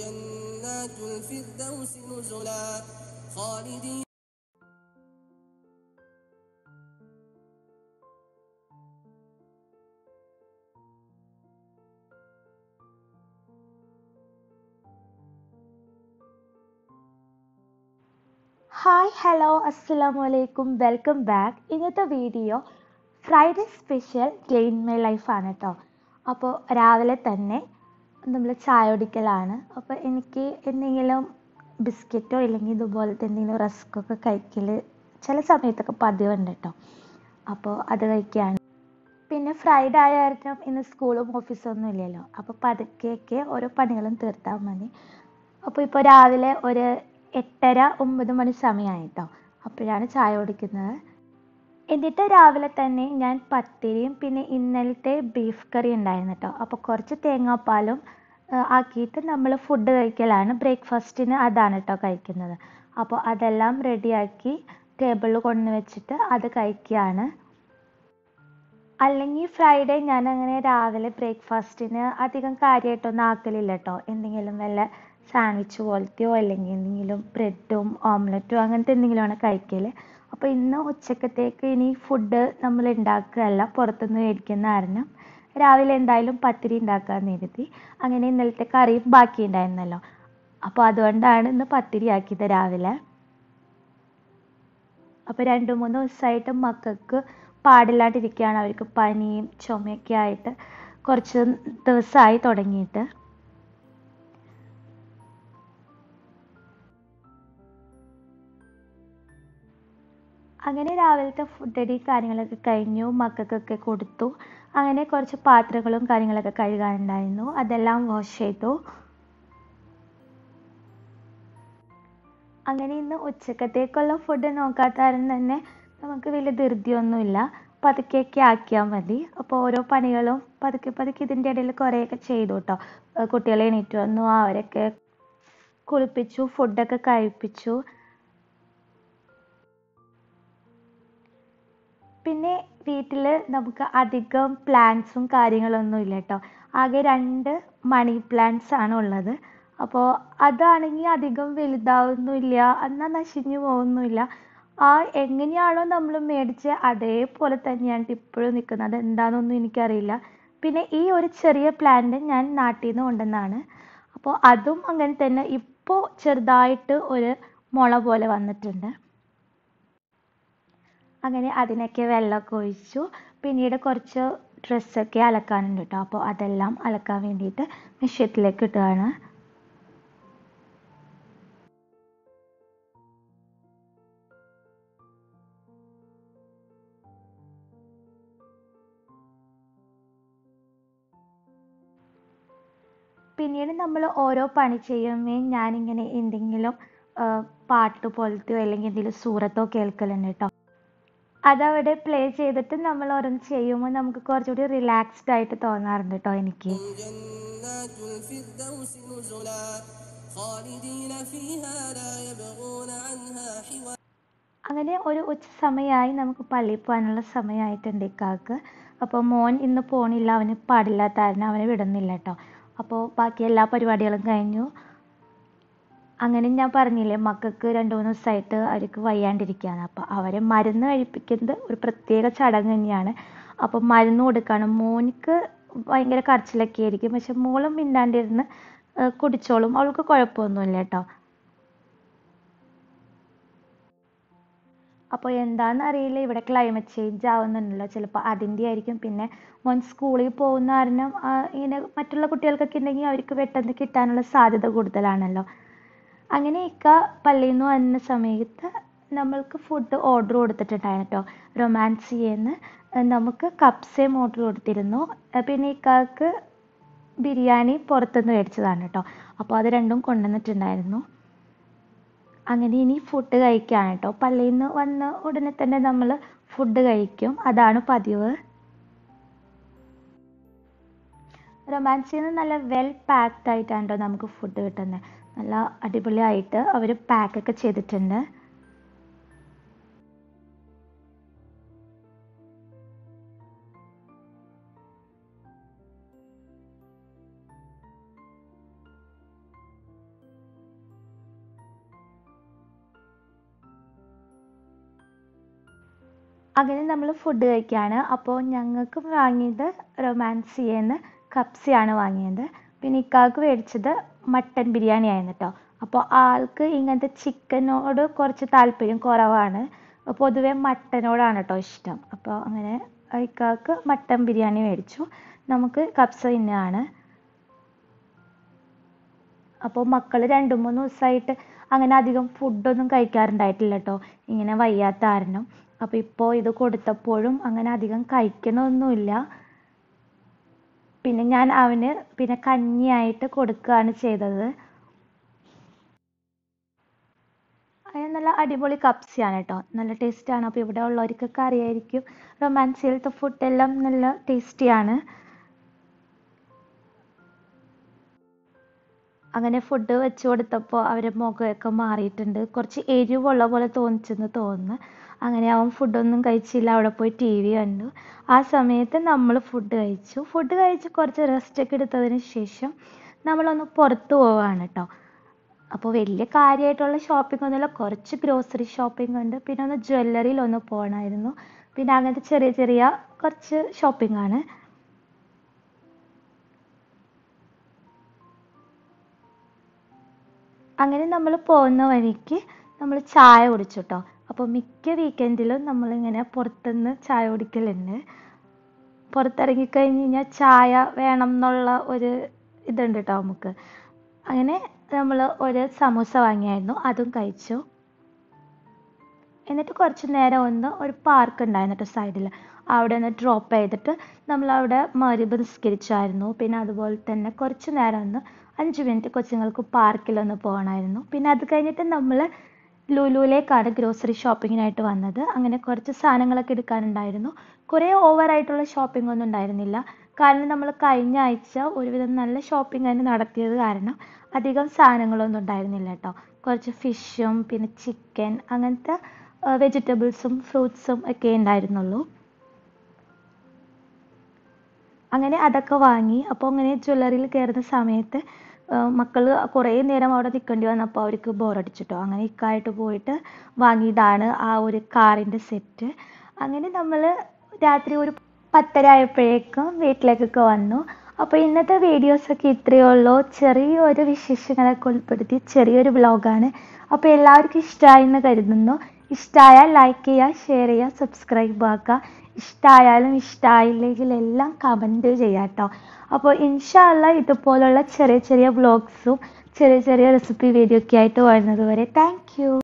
جنات الفردوس نزلا خالدين hi hello അസ്സലാമു അലൈക്കും welcome back ഇന്നത്തെ video Friday special day in my ലൈഫാണ് കേട്ടോ അപ്പോൾ രാവിലെ തന്നെ നമ്മൾ ചായ കുടിക്കലാണ് അപ്പോൾ എനിക്ക് എന്തെങ്കിലും ബിസ്ക്കറ്റോ ഇല്ലെങ്കിൽ ഇതുപോലത്തെ എന്തെങ്കിലും റസ്ക്കൊക്കെ കഴിക്കൽ ചില സമയത്തൊക്കെ പതിവുണ്ട് കേട്ടോ അപ്പോൾ അത് കഴിക്കുകയാണ് പിന്നെ ഫ്രൈഡേ ആയ കാരണം ഇന്ന് സ്കൂളും ഓഫീസൊന്നും ഇല്ലല്ലോ അപ്പോൾ പതുക്കെയൊക്കെ ഓരോ പണികളും തീർത്താൽ മതി അപ്പോൾ ഇപ്പോൾ രാവിലെ ഒരു എട്ടര ഒമ്പത് മണി സമയമായി കേട്ടോ അപ്പോഴാണ് ചായ കുടിക്കുന്നത് എന്നിട്ട് രാവിലെ തന്നെ ഞാൻ പത്തിരിയും പിന്നെ ഇന്നലത്തെ ബീഫ് കറി ഉണ്ടായിരുന്നു കേട്ടോ അപ്പോൾ കുറച്ച് തേങ്ങാപ്പാലും ആ, ആക്കിയിട്ട് നമ്മൾ ഫുഡ് കഴിക്കലാണ് ബ്രേക്ക്ഫാസ്റ്റിന് അതാണ് കേട്ടോ കഴിക്കുന്നത് അപ്പോൾ അതെല്ലാം റെഡിയാക്കി ടേബിളിൽ കൊണ്ടു വെച്ചിട്ട് അത് കഴിക്കുകയാണ് അല്ലെങ്കിൽ ഫ്രൈഡേ ഞാൻ അങ്ങനെ രാവിലെ ബ്രേക്ക്ഫാസ്റ്റിന് അധികം കാര്യമായിട്ടൊന്നും ആക്കലില്ല കേട്ടോ എന്തെങ്കിലും വല്ല സാൻഡ്വിച്ച് പോലത്തെയോ അല്ലെങ്കിൽ എന്തെങ്കിലും ബ്രെഡും ഓംലെറ്റും അങ്ങനത്തെ എന്തെങ്കിലുമാണ് കഴിക്കൽ അപ്പോൾ ഇന്ന് ഉച്ചക്കത്തേക്ക് ഇനി ഫുഡ് നമ്മൾ ഉണ്ടാക്കുകയല്ല പുറത്തുനിന്ന് മേടിക്കുന്ന കാരണം രാവിലെ എന്തായാലും പത്തിരി ഉണ്ടാക്കാമെന്ന് കരുതി അങ്ങനെ ഇന്നലത്തെ കറിയും ബാക്കി ഉണ്ടായിരുന്നല്ലോ അപ്പോൾ അതുകൊണ്ടാണ് ഇന്ന് പത്തിരി ആക്കിയത് രാവിലെ അപ്പോൾ രണ്ട് മൂന്ന് ദിവസമായിട്ട് മക്കൾക്ക് പാടില്ലാണ്ടിരിക്കുകയാണ് അവർക്ക് പനിയും ചുമയൊക്കെ ആയിട്ട് കുറച്ച് ദിവസമായി തുടങ്ങിയിട്ട് അങ്ങനെ രാവിലത്തെ ഫുഡ് അടി കാര്യങ്ങളൊക്കെ കഴിഞ്ഞു മക്കൾക്കൊക്കെ കൊടുത്തു അങ്ങനെ കുറച്ച് പാത്രങ്ങളും കാര്യങ്ങളൊക്കെ കഴുകാനുണ്ടായിരുന്നു അതെല്ലാം വാഷ് ചെയ്തു അങ്ങനെ ഇന്ന് ഉച്ചക്കത്തേക്കുള്ള ഫുഡ് നോക്കാത്ത കാരണം തന്നെ നമുക്ക് വലിയ ധൃതിയൊന്നുമില്ല പതുക്കെയൊക്കെ ആക്കിയാൽ മതി അപ്പോൾ ഓരോ പണികളും പതുക്കെ പതുക്കെ ഇതിൻ്റെ ഇടയിൽ കുറേയൊക്കെ ചെയ്തു കേട്ടോ ഏർ കുട്ടികളെ എണീറ്റ് വന്നു അവരൊക്കെ കുളിപ്പിച്ചു ഫുഡൊക്കെ കഴിപ്പിച്ചു പിന്നെ വീട്ടിൽ നമുക്ക് അധികം പ്ലാന്റ്സും കാര്യങ്ങളൊന്നും ഇല്ല കേട്ടോ ആകെ രണ്ട് മണി പ്ലാന്റ്സ് ആണ് ഉള്ളത് അപ്പോൾ അതാണെങ്കിൽ അധികം വലുതാവുന്നില്ല എന്നാൽ നശിഞ്ഞു പോകുന്നില്ല ആ എങ്ങനെയാണോ നമ്മൾ മേടിച്ച് അതേപോലെ തന്നെയാണ് ഇപ്പോഴും നിൽക്കുന്നത് എന്താണെന്നൊന്നും എനിക്കറിയില്ല പിന്നെ ഈ ഒരു ചെറിയ പ്ലാന്റ് ഞാൻ നാട്ടിൽ നിന്ന് കൊണ്ടുവന്നതാണ് അപ്പോൾ അതും അങ്ങനെ തന്നെ ഇപ്പോൾ ചെറുതായിട്ട് ഒരു മുള പോലെ വന്നിട്ടുണ്ട് അങ്ങനെ അതിനൊക്കെ വെള്ളമൊക്കെ ഒഴിച്ചു പിന്നീട് കുറച്ച് ഡ്രസ്സൊക്കെ അലക്കാനുണ്ട് കേട്ടോ അപ്പോൾ അതെല്ലാം അലക്കാൻ വേണ്ടിയിട്ട് മെഷീനിലേക്ക് ഇടുകയാണ് പിന്നീട് നമ്മൾ ഓരോ പണി ചെയ്യുമ്പോൾ ഞാനിങ്ങനെ എന്തെങ്കിലും ആ, പാട്ട് പോലത്തെയോ അല്ലെങ്കിൽ എന്തെങ്കിലും സൂറത്തോ കേൾക്കലുണ്ട് കേട്ടോ അതവിടെ പ്ലേ ചെയ്തിട്ട് നമ്മൾ ഓരോന്ന് ചെയ്യുമ്പോൾ നമുക്ക് കുറച്ചുകൂടി റിലാക്സ്ഡ് ആയിട്ട് തോന്നാറുണ്ട് കേട്ടോ എനിക്ക് جنات الفردوس نزلا خالدين فيها لا يبغون عنها حولا അങ്ങനെ ഒരു ഉച്ച സമയമായി നമുക്ക് പള്ളിയിൽ പോകാനുള്ള സമയമായിട്ടുണ്ട് ഇക്കാക്ക് അപ്പോൾ മോൻ ഇന്ന് പോണില്ല അവന് പാടില്ലാത്ത കാരണം അവനെ വിടുന്നില്ല കേട്ടോ അപ്പോൾ ബാക്കി എല്ലാ പരിപാടികളും കഴിഞ്ഞു അങ്ങനെ ഞാൻ പറഞ്ഞില്ലേ മക്കൾക്ക് രണ്ട് മൂന്ന് ദിവസമായിട്ട് അവർക്ക് വയ്യാണ്ടിരിക്കുകയാണ് അപ്പോൾ അവരെ മരുന്ന് കഴിപ്പിക്കുന്നത് ഒരു പ്രത്യേക ചടങ്ങ് തന്നെയാണ് അപ്പോൾ മരുന്ന് കൊടുക്കണം മോനിക്ക് ഭയങ്കര കരച്ചിലൊക്കെ ആയിരിക്കും പക്ഷെ മോളും മിണ്ടാണ്ടിരുന്ന് ഏർ കുടിച്ചോളും അവൾക്ക് കുഴപ്പമൊന്നുമില്ല കേട്ടോ അപ്പോൾ എന്താണെന്ന് അറിയില്ല ഇവിടെ ക്ലൈമറ്റ് ചേഞ്ച് ആവുന്നുണ്ടല്ലോ ചിലപ്പോൾ അതിൻ്റെ ആയിരിക്കും പിന്നെ മോൻ സ്കൂളിൽ പോകുന്ന കാരണം ആ, ഇങ്ങനെ മറ്റുള്ള കുട്ടികൾക്കൊക്കെ ഉണ്ടെങ്കിൽ അവർക്ക് പെട്ടെന്ന് കിട്ടാനുള്ള സാധ്യത കൂടുതലാണല്ലോ അങ്ങനെ ഇക്ക പള്ളിയിൽ നിന്ന് വന്ന സമയത്ത് നമ്മൾക്ക് ഫുഡ് ഓർഡർ കൊടുത്തിട്ടുണ്ടായിരുന്നു കേട്ടോ റൊമാൻസിയെന്ന് നമുക്ക് കപ്സയും ഓർഡർ കൊടുത്തിരുന്നു ഏർ പിന്നെ ഇക്കാക്ക് ബിരിയാണി പുറത്തുനിന്ന് മേടിച്ചതാണ് കേട്ടോ അപ്പോൾ അത് രണ്ടും കൊണ്ടുവന്നിട്ടുണ്ടായിരുന്നു അങ്ങനെ ഇനി ഫുഡ് കഴിക്കുകയാണ് കേട്ടോ പള്ളിയിൽ നിന്ന് വന്ന ഉടനെ തന്നെ നമ്മൾ ഫുഡ് കഴിക്കും അതാണ് പതിവ് റൊമാൻസിൽ നിന്ന് നല്ല വെൽ പാക്ഡ് ആയിട്ടാണ് കേട്ടോ നമുക്ക് ഫുഡ് കിട്ടുന്നത് നല്ല അടിപൊളിയായിട്ട് അവർ പാക്കൊക്കെ ചെയ്തിട്ടുണ്ട് അങ്ങനെ നമ്മൾ ഫുഡ് കഴിക്കുകയാണ് അപ്പോൾ ഞങ്ങൾക്ക് വാങ്ങിയത് റൊമാൻസിയെന്ന് കപ്സിയാണ് വാങ്ങിയത് പിന്നെ ഇക്കാക്ക് മേടിച്ചത് മട്ടൻ ബിരിയാണി ആയിരുന്നു കേട്ടോ അപ്പോൾ ആൾക്ക് ഇങ്ങനത്തെ ചിക്കനോട് കുറച്ച് താല്പര്യം കുറവാണ് പൊതുവെ മട്ടനോടാണ് കേട്ടോ ഇഷ്ടം അപ്പോൾ അങ്ങനെ ഇക്കാക്ക് മട്ടൻ ബിരിയാണി മേടിച്ചു നമുക്ക് കപ്സ തിന്നുകയാണ് അപ്പോൾ മക്കൾ രണ്ട് മൂന്ന് ദിവസമായിട്ട് അങ്ങനെ അധികം ഫുഡൊന്നും കഴിക്കാറുണ്ടായിട്ടില്ല കേട്ടോ ഇങ്ങനെ വയ്യാത്ത കാരണം അപ്പോൾ ഇപ്പോൾ ഇത് കൊടുത്തപ്പോഴും അങ്ങനെ അധികം കഴിക്കണമൊന്നുമില്ല പിന്നെ ഞാൻ അവന് പിന്നെ കഞ്ഞിയായിട്ട് കൊടുക്കുകയാണ് ചെയ്തത് അങ്ങനെ നല്ല അടിപൊളി കപ്സിയാണ് കേട്ടോ നല്ല ടേസ്റ്റാണ് അപ്പോൾ ഇവിടെ ഉള്ളവർക്കൊക്കെ അറിയായിരിക്കും റൊമാൻസിയിലത്തെ ഫുഡെല്ലാം നല്ല ടേസ്റ്റിയാണ് അങ്ങനെ ഫുഡ് വെച്ച് കൊടുത്തപ്പോൾ അവരെ മുഖമൊക്കെ മാറിയിട്ടുണ്ട് കുറച്ച് എരിവുള്ള പോലെ തോന്നിച്ചെന്ന് തോന്നുന്നു അങ്ങനെ അവൻ ഫുഡൊന്നും കഴിച്ചില്ല അവിടെ പോയി ടി വി കണ്ടു ആ സമയത്ത് നമ്മൾ ഫുഡ് കഴിച്ചു ഫുഡ് കഴിച്ച് കുറച്ച് റെസ്റ്റ് ഒക്കെ എടുത്തതിന് ശേഷം നമ്മളൊന്ന് പുറത്ത് പോവാണ് കേട്ടോ അപ്പോൾ വലിയ കാര്യമായിട്ടുള്ള ഷോപ്പിംഗ് ഒന്നുമില്ല കുറച്ച് ഗ്രോസറി ഷോപ്പിംഗ് ഉണ്ട് പിന്നെ ഒന്ന് ജ്വല്ലറിയിൽ ഒന്ന് പോകണമായിരുന്നു പിന്നെ അങ്ങനത്തെ ചെറിയ ചെറിയ കുറച്ച് ഷോപ്പിംഗ് ആണ് അങ്ങനെ നമ്മൾ പോകുന്ന വഴിക്ക് നമ്മൾ ചായ കുടിച്ചു കേട്ടോ അപ്പോൾ മിക്ക വീക്കെൻഡിലും നമ്മളിങ്ങനെ പുറത്തുനിന്ന് ചായ കുടിക്കലുണ്ട് പുറത്തിറങ്ങി കഴിഞ്ഞ് കഴിഞ്ഞാൽ ചായ വേണം എന്നുള്ള ഒരു ഇതുണ്ട് കേട്ടോ നമുക്ക് അങ്ങനെ നമ്മൾ ഒരു സമൂസ വാങ്ങിയായിരുന്നു അതും കഴിച്ചു എന്നിട്ട് കുറച്ച് നേരം ഒന്ന് ഒരു പാർക്ക് ഉണ്ടായിരുന്നു കേട്ടോ സൈഡിൽ അവിടെ ഒന്ന് ഡ്രോപ്പ് ചെയ്തിട്ട് നമ്മൾ അവിടെ മരിബ് നിസ്കരിച്ചായിരുന്നു പിന്നെ അതുപോലെ തന്നെ കുറച്ച് നേരം ഒന്ന് അഞ്ച് മിനിറ്റ് കൊച്ചുങ്ങൾക്ക് പാർക്കിലൊന്ന് പോകണമായിരുന്നു പിന്നെ അത് കഴിഞ്ഞിട്ട് നമ്മൾ ലുലുവിലേക്കാണ് ഗ്രോസറി ഷോപ്പിങ്ങിനായിട്ട് വന്നത് അങ്ങനെ കുറച്ച് സാധനങ്ങളൊക്കെ എടുക്കാനുണ്ടായിരുന്നു കുറേ ഓവറായിട്ടുള്ള ഷോപ്പിംഗ് ഒന്നും ഉണ്ടായിരുന്നില്ല കാരണം നമ്മൾ കഴിഞ്ഞ ആഴ്ച ഒരുവിധം നല്ല ഷോപ്പിംഗ് തന്നെ നടത്തിയത് കാരണം അധികം സാധനങ്ങളൊന്നും ഉണ്ടായിരുന്നില്ല കേട്ടോ കുറച്ച് ഫിഷും പിന്നെ ചിക്കൻ അങ്ങനത്തെ വെജിറ്റബിൾസും ഫ്രൂട്ട്സും ഒക്കെ ഉണ്ടായിരുന്നുള്ളൂ അങ്ങനെ അതൊക്കെ വാങ്ങി അപ്പോൾ അങ്ങനെ ജ്വല്ലറിയിൽ കയറുന്ന സമയത്ത് മക്കൾ കുറേ നേരം അവിടെ നിൽക്കേണ്ടി വന്നപ്പോൾ അവർക്ക് ബോറടിച്ചിട്ടോ അങ്ങനെ ഇക്കായിട്ട് പോയിട്ട് വാങ്ങിയതാണ് ആ ഒരു കാറിൻ്റെ സെറ്റ് അങ്ങനെ നമ്മൾ രാത്രി ഒരു പത്തര ആയപ്പോഴേക്കും വീട്ടിലേക്കൊക്കെ വന്നു അപ്പോൾ ഇന്നത്തെ വീഡിയോസൊക്കെ ഇത്രയേ ഉള്ളൂ ചെറിയൊരു വിശേഷങ്ങളൊക്കെ ഉൾപ്പെടുത്തി ചെറിയൊരു വ്ലോഗാണ് അപ്പോൾ എല്ലാവർക്കും ഇഷ്ടമായി എന്ന് കരുതുന്നു ഇഷ്ടമായാൽ ലൈക്ക് ചെയ്യുക ഷെയർ ചെയ്യുക സബ്സ്ക്രൈബ് ആക്കുക ഇഷ്ടമായാലും ഇഷ്ടമായില്ലെങ്കിൽ എല്ലാം കമൻറ്റ് ചെയ്യാം കേട്ടോ അപ്പോൾ ഇൻഷാല്ല ഇതുപോലുള്ള ചെറിയ ചെറിയ വ്ളോഗ്സും ചെറിയ ചെറിയ റെസിപ്പി വീഡിയോ ഒക്കെ ആയിട്ട് വരുന്നത് വരെ താങ്ക്